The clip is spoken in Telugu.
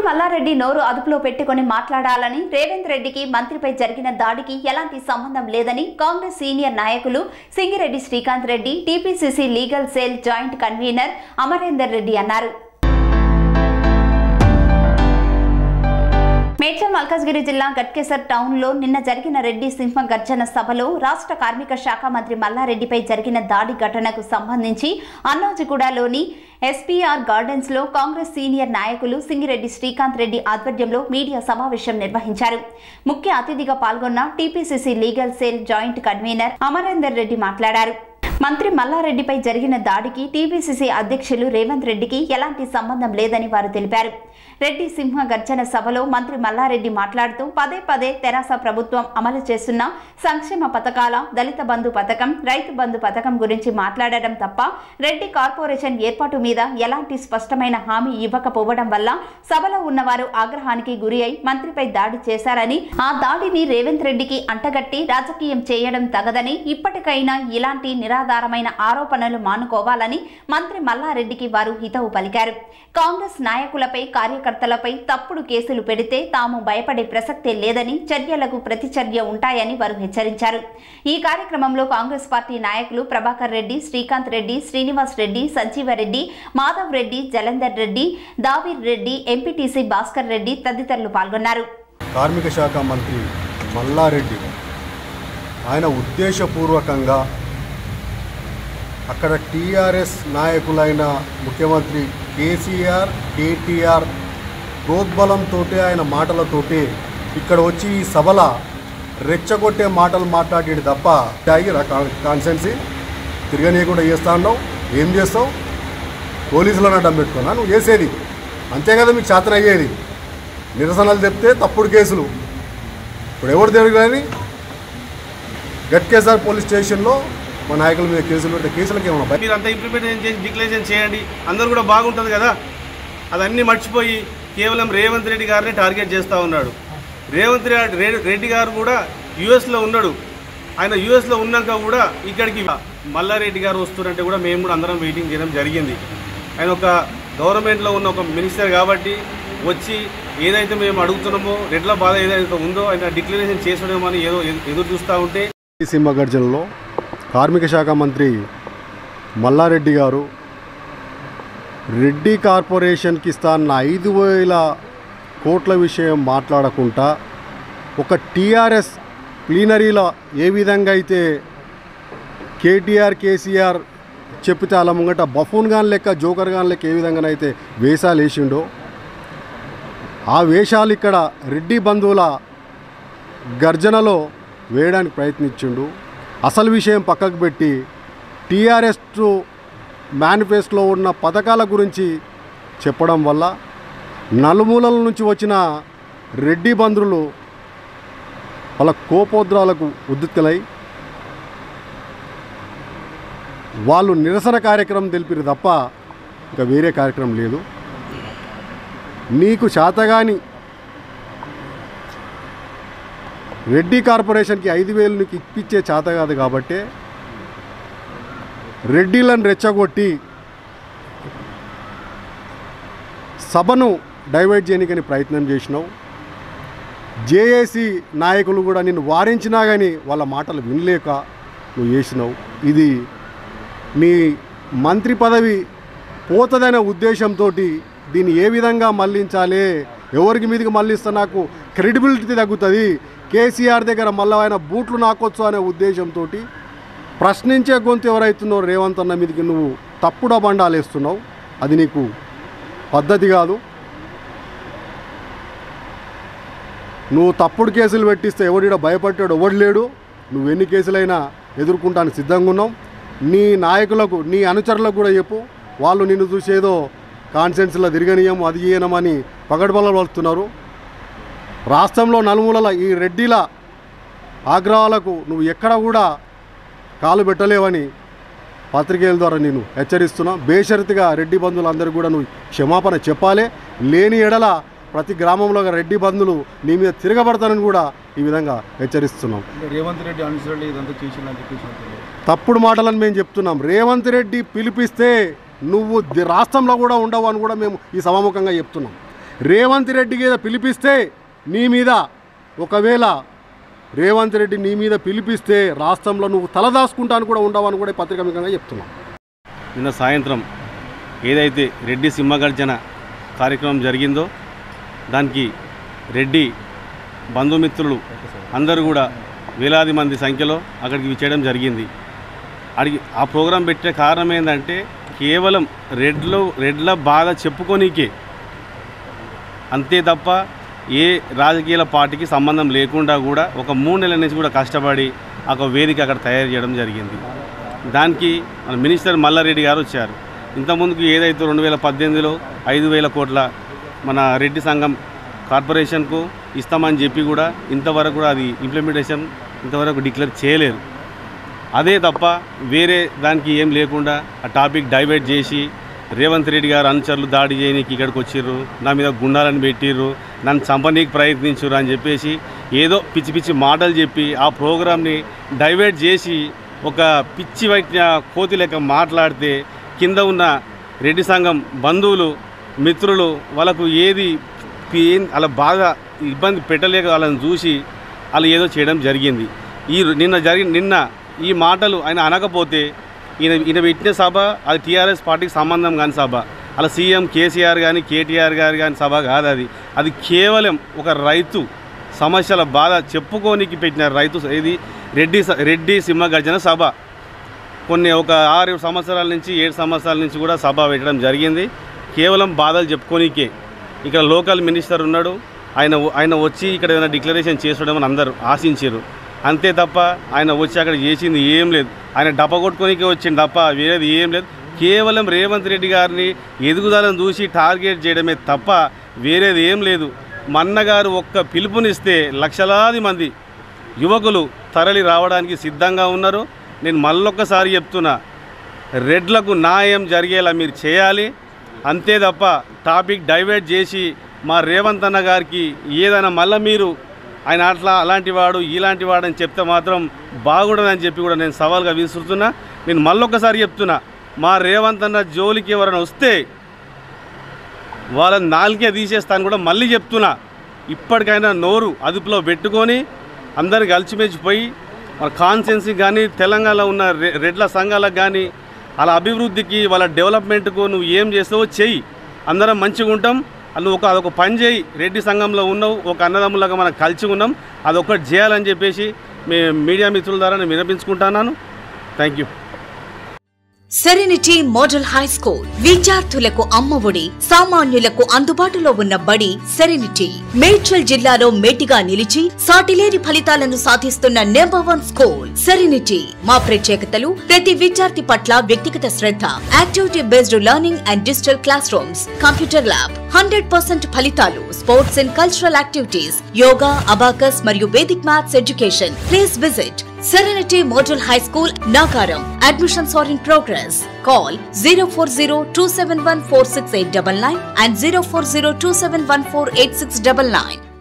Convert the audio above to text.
మల్లారెడ్డి నోరు అదుపులో పెట్టుకొని మాట్లాడాలని రేవంత్ రెడ్డికి మంత్రిపై జరిగిన దాడికి ఎలాంటి సంబంధం లేదని కాంగ్రెస్ సీనియర్ నాయకులు Singireddy Srikanth Reddy TPCC legal cell joint convener Amarender Reddy అన్నారు మేడ్చల్ మల్కాజ్గిరి జిల్లా గట్కేసర్ టౌన్ లో నిన్న జరిగిన రెడ్డి సింహ గర్జన సభలో రాష్ట్ర కార్మిక శాఖ మంత్రి మల్లారెడ్డిపై జరిగిన దాడి ఘటనకు సంబంధించి అన్నోజిగూడలోని ఎస్పీఆర్ గార్డెన్స్ లో కాంగ్రెస్ సీనియర్ నాయకులు సింగిరెడ్డి శ్రీకాంత్ రెడ్డి ఆధ్వర్యంలో మీడియా సమావేశం నిర్వహించారు ముఖ్య అతిథిగా పాల్గొన్న TPCC legal cell joint convener Amarender Reddy మాట్లాడారు మంత్రి మల్లారెడ్డిపై జరిగిన దాడికి టీపీసీసీ అధ్యక్షులు రేవంత్ రెడ్డికి ఎలాంటి సంబంధం లేదని వారు తెలిపారు రెడ్డి సింహ గర్జన సభలో మంత్రి మల్లారెడ్డి మాట్లాడుతూ పదే పదే తెరాస ప్రభుత్వం అమలు చేస్తున్న సంక్షేమ పథకాల దళిత బంధు పథకం రైతు బంధు పథకం గురించి మాట్లాడడం తప్ప రెడ్డి కార్పొరేషన్ ఏర్పాటు మీద ఎలాంటి స్పష్టమైన హామీ ఇవ్వకపోవడం వల్ల సభలో ఉన్నవారు ఆగ్రహానికి గురి అయి మంత్రిపై దాడి చేశారని ఆ దాడిని రేవంత్ రెడ్డికి అంటగట్టి రాజకీయం చేయడం తగదని ఇప్పటికైనా ఇలాంటి నిరాధారమైన ఆరోపణలు మానుకోవాలని మంత్రి మల్లారెడ్డికి వారు హితవు పలికారు కాంగ్రెస్ నాయకులపై కార్యకర్తలపై తప్పుడు కేసులు పెడితే తాము భయపడే ప్రసక్తే లేదని చర్యలకు ప్రతిచర్య ఉంటాయని వారు హెచ్చరించారు ఈ కార్యక్రమంలో కాంగ్రెస్ పార్టీ నాయకులు ప్రభాకర్ రెడ్డి శ్రీకాంత్ రెడ్డి శ్రీనివాస్ రెడ్డి సంజీవరెడ్డి మాధవ్ రెడ్డి జలంధర్ రెడ్డి దావీర్ రెడ్డి ఎంపీటీసీ భాస్కర్ రెడ్డి తదితరులు పాల్గొన్నారు కార్మిక శాఖ మంత్రి మల్లారెడ్డి ఆయన ఉద్దేశపూర్వకంగా అక్కడ టీఆర్ఎస్ నాయకులైన ముఖ్యమంత్రి కేసీఆర్ కేటీఆర్ ప్రోద్బలంతో ఆయన మాటలతోటి ఇక్కడ వచ్చి ఈ సభల రెచ్చగొట్టే మాటలు మాట్లాడాడు తప్ప తాగిరా కాన్సెన్సీ తిరగనీయకుండా చేస్తా అన్నావు ఏం చేస్తావు పోలీసులను అడ్డం పెట్టుకున్నా నువ్వు చేసేది అంతే కదా మీకు చేతన అయ్యేది నిరసనలు చెప్తే తప్పుడు కేసులు ఇప్పుడు ఎవరు తెలియదు కానీ గట్కేసార్ పోలీస్ స్టేషన్లో మా నాయకుల మీద కేసులు ఉంటే కేసులకి ఏమన్నా భయం? మీరు అంతా ఇంప్లిమెంటేషన్ చేసి డిక్లరేషన్ చేయండి అందరూ కూడా బాగుంటుంది కదా అదన్నీ మర్చిపోయి కేవలం రేవంత్ రెడ్డి గారిని టార్గెట్ చేస్తూ ఉన్నాడు రేవంత్ రెడ్డి రే- రెడ్డి గారు కూడా యుఎస్లో ఉన్నాడు ఆయన యుఎస్లో ఉన్నాక కూడా ఇక్కడికి మల్లారెడ్డి గారు వస్తున్నారంటే కూడా మేము కూడా అందరం వెయిటింగ్ చేయడం జరిగింది ఆయన ఒక గవర్నమెంట్లో ఉన్న ఒక మినిస్టర్ కాబట్టి వచ్చి ఏదైతే మేము అడుగుతున్నామో రెడ్ల బాధ ఏదైతే ఉందో ఆయన డిక్లరేషన్ చేసడమని ఏదో ఎదు- ఎదురు చూస్తూ ఉంటే సింహ గర్జనలో కార్మిక శాఖ మంత్రి మల్లారెడ్డి గారు రెడ్డి కార్పొరేషన్కి ఇస్తాన్న ఐదు వేల కోట్ల విషయం మాట్లాడకుండా ఒక టీఆర్ఎస్ ప్లీనరీలో ఏ విధంగా అయితే కేటీఆర్ కేసీఆర్ చెప్పితే అలా ముంగట బఫూన్ గాన్ లెక్క జోకర్ గాన్ లెక్క ఏ విధంగానైతే వేషాలు వేసిండో ఆ వేషాలు ఇక్కడ రెడ్డి బంధువుల గర్జనలో వేయడానికి ప్రయత్నించిండు అసలు విషయం పక్కకు పెట్టి టీఆర్ఎస్ మేనిఫెస్టోలో ఉన్న పథకాల గురించి చెప్పడం వల్ల నలుమూలల నుంచి వచ్చిన రెడ్డి బంధువులు వాళ్ళ కోపోద్రాలకు ఉద్యుక్తులై వాళ్ళు నిరసన కార్యక్రమం తెలిపిరు తప్ప ఇంకా వేరే కార్యక్రమం లేదు నీకు శాతగాని రెడ్డి కార్పొరేషన్కి ఐదు వేలు నీకు ఇప్పించే చేత కాదు కాబట్టి రెడ్డిలను రెచ్చగొట్టి సభను డైవర్ట్ చేయడానికని ప్రయత్నం చేసినావు జేఏసీ నాయకులు కూడా నిన్ను వారించినా కానీ వాళ్ళ మాటలు వినలేక నువ్వు చేసినావు ఇది నీ మంత్రి పదవి పోతుందనే ఉద్దేశంతో దీన్ని ఏ విధంగా మళ్ళించాలి ఎవరికి మీదకి మళ్ళిస్తే నాకు క్రెడిబిలిటీ తగ్గుతుంది కేసీఆర్ దగ్గర మళ్ళీ ఆయన బూట్లు నాకొచ్చు అనే ఉద్దేశంతో ప్రశ్నించే గొంతు ఎవరైతున్నారో రేవంత్ అన్న మీదకి నువ్వు తప్పుడు బండాలు వేస్తున్నావు అది నీకు పద్ధతి కాదు నువ్వు తప్పుడు కేసులు పెట్టిస్తే ఎవడిడ భయపడ్డాడు ఎవడు లేడు నువ్వు ఎన్ని కేసులైనా ఎదుర్కొంటానికి సిద్ధంగా ఉన్నావు నీ నాయకులకు నీ అనుచరులకు కూడా చెప్పు వాళ్ళు నిన్ను చూసేదో కాన్సెన్స్లో తిరగనీయం అది చేయనమని పగడబల్ల వస్తున్నారు రాష్ట్రంలో నలుమూలల ఈ రెడ్డిల ఆగ్రహాలకు నువ్వు ఎక్కడ కూడా కాలు పెట్టలేవని పత్రికేల ద్వారా నేను హెచ్చరిస్తున్నా బేషరతుగా రెడ్డి బంధువులందరూ కూడా నువ్వు క్షమాపణ చెప్పాలి లేని ఎడల ప్రతి గ్రామంలో రెడ్డి బంధువులు నీ మీద తిరగబడతానని కూడా ఈ విధంగా హెచ్చరిస్తున్నాం అంటే రేవంత్ రెడ్డి అనుసరణ ఇదంతా చేసిందని చెప్పేసి అంటున్నారు. తప్పుడు మాటలను మేము చెప్తున్నాం రేవంత్ రెడ్డి పిలిపిస్తే నువ్వు ది- రాష్ట్రంలో కూడా ఉండవు అని కూడా మేము ఈ సభాముఖంగా చెప్తున్నాం రేవంత్ రెడ్డి మీద పిలిపిస్తే నీ మీద ఒకవేళ రేవంత్ రెడ్డి నీ మీద పిలిపిస్తే రాష్ట్రంలో నువ్వు తలదాచుకుంటాను కూడా ఉండవని కూడా పత్రికాముఖంగా చెప్తున్నాం నిన్న సాయంత్రం ఏదైతే రెడ్డి సింహగర్జన కార్యక్రమం జరిగిందో దానికి రెడ్డి బంధుమిత్రులు అందరూ కూడా వేలాది మంది సంఖ్యలో అక్కడికి విచ్చేయడం జరిగింది అడిగి ఆ ప్రోగ్రాం పెట్టే కారణం ఏంటంటే కేవలం రెడ్లు రెడ్ల బాధ చెప్పుకోనీకే అంతే తప్ప ఏ రాజకీయాల పార్టీకి సంబంధం లేకుండా కూడా ఒక మూడు నెలల నుంచి కూడా కష్టపడి ఒక వేదిక అక్కడ తయారు చేయడం జరిగింది దానికి మన మినిస్టర్ మల్లారెడ్డి గారు వచ్చారు ఇంతకుముందుకు ఏదైతే రెండు వేల పద్దెనిమిదిలో ఐదు వేల కోట్ల మన రెడ్డి సంఘం కార్పొరేషన్కు ఇస్తామని చెప్పి కూడా ఇంతవరకు కూడా అది ఇంప్లిమెంటేషన్ ఇంతవరకు డిక్లేర్ చేయలేరు అదే తప్ప వేరే దానికి ఏం లేకుండా ఆ టాపిక్ డైవర్ట్ చేసి రేవంత్ రెడ్డి గారు అనుచరులు దాడి చేయనీకి ఇక్కడికి వచ్చిర్రు నా మీద గుండాలని పెట్టిర్రు నన్ను చంపనీకి ప్రయత్నించురు అని చెప్పేసి ఏదో పిచ్చి పిచ్చి మాటలు చెప్పి ఆ ప్రోగ్రామ్ని డైవర్ట్ చేసి ఒక పిచ్చి పట్టిన కోతి లెక్క మాట్లాడితే కింద ఉన్న రెడ్డి సంఘం బంధువులు మిత్రులు వాళ్ళకు ఏది ఏం అలా బాగా ఇబ్బంది పెట్టలేక వాళ్ళని చూసి వాళ్ళు ఏదో చేయడం జరిగింది ఈ నిన్న జరిగి నిన్న ఈ మాటలు ఆయన అనకపోతే ఈయన ఈయన పెట్టిన సభ అది టీఆర్ఎస్ పార్టీకి సంబంధం కాని సభ అలా సీఎం కేసీఆర్ కానీ కేటీఆర్ గారు కానీ సభ కాదు అది అది కేవలం ఒక రైతు సమస్యల బాధ చెప్పుకోనికి పెట్టిన రైతు ఇది రెడ్డి స- రెడ్డి సింహగర్జన సభ కొన్ని ఒక ఆరు సంవత్సరాల నుంచి ఏడు సంవత్సరాల నుంచి కూడా సభ పెట్టడం జరిగింది కేవలం బాధలు చెప్పుకోనికే ఇక్కడ లోకల్ మినిస్టర్ ఉన్నాడు ఆయన ఆయన వచ్చి ఇక్కడ ఏదైనా డిక్లరేషన్ చేసడమని అందరూ ఆశించారు అంతే తప్ప ఆయన వచ్చి అక్కడ చేసింది ఏం లేదు ఆయన డప్ప కొట్టుకోనికే వచ్చింది తప్ప వేరేది ఏం లేదు కేవలం రేవంత్ రెడ్డి గారిని ఎదుగుదలను చూసి టార్గెట్ చేయడమే తప్ప వేరేది ఏం లేదు మన్నగారు ఒక్క పిలుపునిస్తే లక్షలాది మంది యువకులు తరలి రావడానికి సిద్ధంగా ఉన్నారు నేను మళ్ళొక్కసారి చెప్తున్నా రెడ్లకు న్యాయం జరిగేలా మీరు చేయాలి అంతే తప్ప టాపిక్ డైవర్ట్ చేసి మా రేవంత్ అన్న గారికి ఏదైనా మళ్ళీ మీరు ఆయన అట్లా అలాంటి వాడు ఇలాంటి వాడు అని చెప్తే మాత్రం బాగుండదని చెప్పి కూడా నేను సవాల్గా విసురుతున్నా నేను మళ్ళొక్కసారి చెప్తున్నా మా రేవంత్ అన్న జోలికి ఎవరైనా వస్తే వాళ్ళని నాలుగే తీసేస్తాను కూడా మళ్ళీ చెప్తున్నా ఇప్పటికైనా నోరు అదుపులో పెట్టుకొని అందరు కలిసిమెచ్చిపోయి మన కాన్సెన్సీ కానీ తెలంగాణలో ఉన్న రె- రెడ్ల సంఘాలకు కానీ వాళ్ళ అభివృద్ధికి వాళ్ళ డెవలప్మెంట్కు నువ్వు ఏం చేస్తావో చెయ్యి అందరం మంచిగా ఉంటాం నువ్వు ఒక అదొక పని చేయి రెడ్డి సంఘంలో ఉన్నావు ఒక అన్నదమ్ములాగా మనం కలిసి ఉన్నాం అదొకటి చేయాలని చెప్పేసి మీ మీడియా మిత్రుల ద్వారా నేను వినిపించుకుంటున్నాను thank you Serenity Model High School విద్యార్థులకు అమ్మఒడి సామాన్యులకు అందుబాటులో ఉన్న బడి సెరెనిటీ మేడ్చల్ జిల్లాలో మేటిగా నిలిచి సాటిలేని ఫలితాలను సాధిస్తున్న నెంబర్ వన్ స్కూల్ సెరెనిటీ మా ప్రత్యేకతలు ప్రతి విద్యార్థి పట్ల వ్యక్తిగత శ్రద్ధ activity based learning and digital classrooms computer lab hundred percent ఫలితాలు sports and cultural activities yoga abacus మరియు Vedic maths education please visit Serenity Model High School, Nagaram. Admissions are in progress. Call 040 and 040 271 8699.